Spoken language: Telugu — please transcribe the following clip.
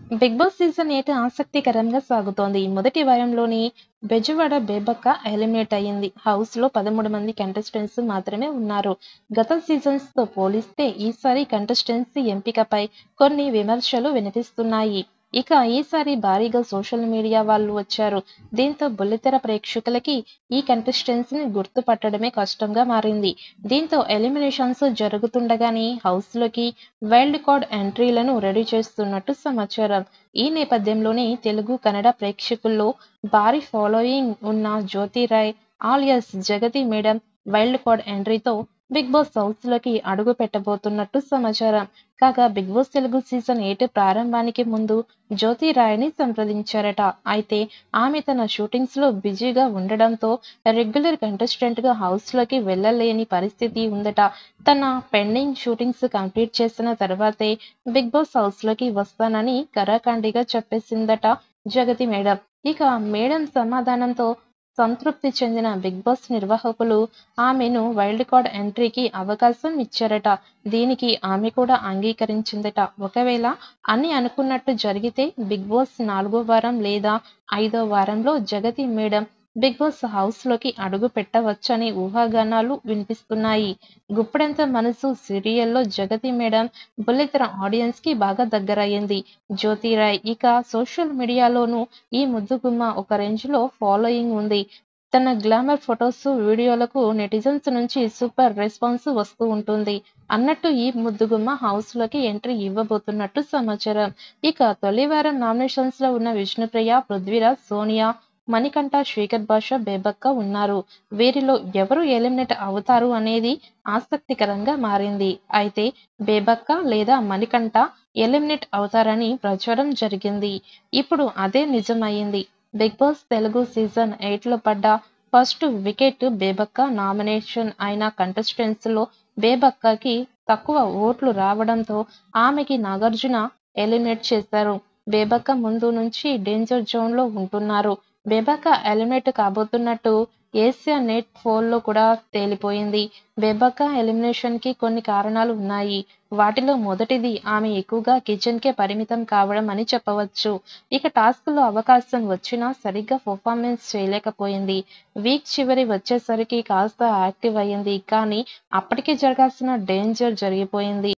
బిగ్ బాస్ సీజన్ ఎయిట్ ఆసక్తికరంగా సాగుతోంది మొదటి వారంలోని బెజవాడ బేబక్క ఎలిమినేట్ అయ్యింది హౌస్ లో పదమూడు మంది కంటెస్టెంట్స్ మాత్రమే ఉన్నారు గత సీజన్స్ తో పోలిస్తే ఈసారి కంటెస్టెన్సీ ఎంపికపై కొన్ని విమర్శలు వినిపిస్తున్నాయి ఇక ఈసారి భారీగా సోషల్ మీడియా వాళ్ళు వచ్చారు దీంతో బుల్లితెర ప్రేక్షకులకి ఈ కంటెస్టెంట్స్ ని గుర్తుపట్టడమే కష్టంగా మారింది దీంతో ఎలిమినేషన్స్ జరుగుతుండగానే హౌస్ లోకి వైల్డ్ కార్డ్ ఎంట్రీలను రెడీ చేస్తున్నట్టు సమాచారం ఈ నేపథ్యంలోనే తెలుగు కన్నడ ప్రేక్షకుల్లో భారీ ఫాలోయింగ్ ఉన్న Jyothi Rai alias Jagathi madam wild card ఎంట్రీతో బిగ్ బాస్ హౌస్ లోకి అడుగు పెట్టబోతున్నట్టు సమాచారం కాగా బిగ్ బాస్ తెలుగు సీజన్ ఎయిట్ ప్రారంభానికి ముందు జ్యోతి రాయ్ని సంప్రదించారట అయితే ఆమె తన షూటింగ్స్ లో బిజీగా ఉండడంతో రెగ్యులర్ కంటెస్టెంట్ గా హౌస్ లోకి వెళ్ళలేని పరిస్థితి ఉందట తన పెండింగ్ షూటింగ్స్ కంప్లీట్ చేసిన తర్వాతే బిగ్ బాస్ హౌస్ లోకి వస్తానని కరాఖండిగా చెప్పేసిందట జగతి మేడం ఇక మేడం సమాధానంతో సంతృప్తి చెందిన బిగ్ బాస్ నిర్వాహకులు ఆమెను వైల్డ్ కార్డ్ ఎంట్రీకి అవకాశం ఇచ్చారట దీనికి ఆమె కూడా అంగీకరించిందట ఒకవేళ అన్ని అనుకున్నట్టు జరిగితే బిగ్ బాస్ నాలుగో వారం లేదా ఐదో వారంలో Jagathi madam Bigg Boss house లోకి అడుగు పెట్టవచ్చని ఊహాగానాలు వినిపిస్తున్నాయి గుప్పెడంత మనసు సీరియల్లో జగతి మేడం బుల్లితెర ఆడియన్స్ కి బాగా దగ్గరయ్యింది జ్యోతిరాయ్ ఇక సోషల్ మీడియాలోనూ ఈ ముద్దుగుమ్మ ఒక రేంజ్ లో ఫాలోయింగ్ ఉంది తన గ్లామర్ ఫొటోస్ వీడియోలకు నెటిజన్స్ నుంచి సూపర్ రెస్పాన్స్ వస్తూ ఉంటుంది అన్నట్టు ఈ ముద్దుగుమ్మ హౌస్ లోకి ఎంట్రీ ఇవ్వబోతున్నట్టు సమాచారం ఇక తొలి వారం నామినేషన్స్ లో ఉన్న విష్ణుప్రియ పృథ్వీరాజ్ సోనియా మణికంఠ శేఖర్ భాష బేబక్క ఉన్నారు వీరిలో ఎవరు ఎలిమినేట్ అవుతారు అనేది ఆసక్తికరంగా మారింది అయితే బేబక్క లేదా మణికంఠ ఎలిమినేట్ అవుతారని ప్రచారం జరిగింది ఇప్పుడు అదే నిజమయ్యింది Bigg boss Telugu season eight లో పడ్డ ఫస్ట్ వికెట్ బేబక్క నామినేషన్ అయిన కంటెస్టెంట్స్ లో బేబక్కకి తక్కువ ఓట్లు రావడంతో ఆమెకి నాగార్జున ఎలిమినేట్ చేశారు బేబక్క ముందు నుంచి డేంజర్ జోన్ లో ఉంటున్నారు బేబక్క ఎలిమినేట్ కాబోతున్నట్టు ఏసియా నెట్ పోల్లో కూడా తేలిపోయింది బేబక్క ఎలిమినేషన్ కి కొన్ని కారణాలు ఉన్నాయి వాటిలో మొదటిది ఆమె ఎక్కువగా కిచెన్ కే పరిమితం కావడం అని చెప్పవచ్చు ఇక టాస్క్ లో అవకాశం వచ్చినా సరిగ్గా పర్ఫార్మెన్స్ చేయలేకపోయింది వీక్ చివరి వచ్చేసరికి కాస్త యాక్టివ్ అయ్యింది కానీ అప్పటికే జరగాల్సిన డేంజర్ జరిగిపోయింది